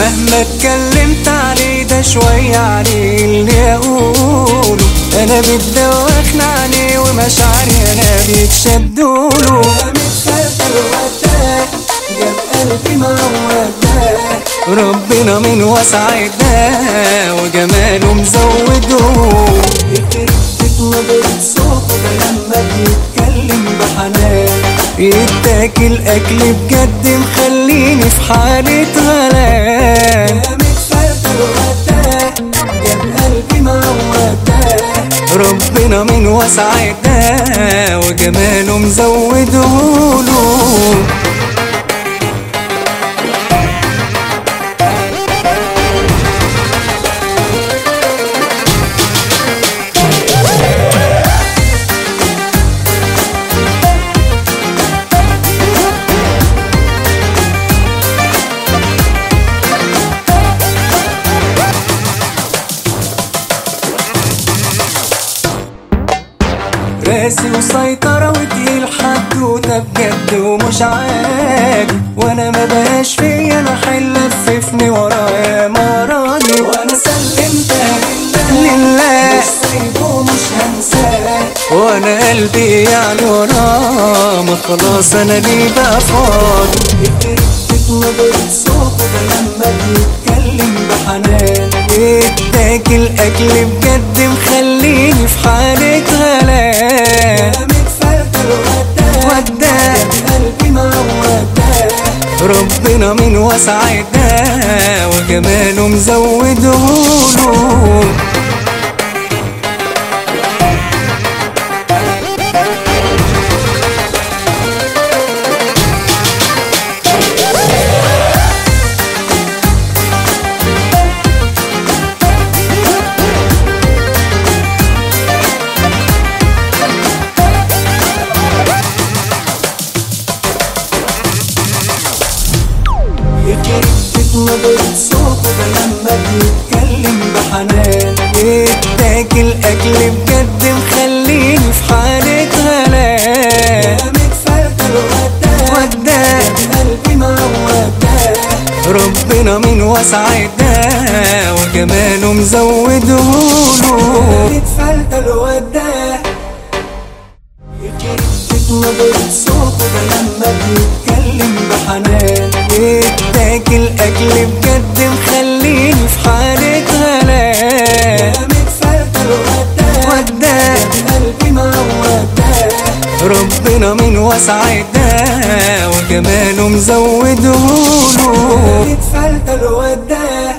مهما اتكلمت عليه ده شوية عليه اللي اقوله انا بتدوخنا عليه ومشاعري انا بيتشدوله متفلتل وداه جاب قلبي معوداه ربنا من وسع ده وجماله مزوده يخرب نظرة صوته ده لما بيتكلم بحنان يتاكل اكل بجد مخليني في حالة غلام يا متفلتل وداه جاب قلبي معوداه ربنا من وسع ده وجماله مزودهوله راسي وسيطرة وتقيل حدوتة بجد ومش عادي وانا ما بقاش فيا انا حل لففني ورايا مراني وانا سلمتها لله لله مش سايبه مش هنساه وانا قلبي يعني وراه ما خلاص انا ليه بقى فاضي يخرب نظرة صوته ده لما بيتكلم بحنان يتاكل اكل بجد مخليني في حالة غلام متفلتل وداه وداه قلبي معوداه ربنا من وسع ده وجماله مزودهوله يخرب نظرة صوته ده لما بيتكلم بحنان يتاكل اكل بجد مخليني في حالة غلام يا متفلتل وداه وداه قلبي معوداه ربنا من وسع ده وجماله مزودهوله متفلتل وداه يخرب نظرة صوته ده لما بيتكلم بحنان يتاكل اكل بجد مخليني في حالة غلام يا متفلتل وداه وداه قلبي معوداه ربنا من وسع ده وجماله مزودهوله متفلتل وداه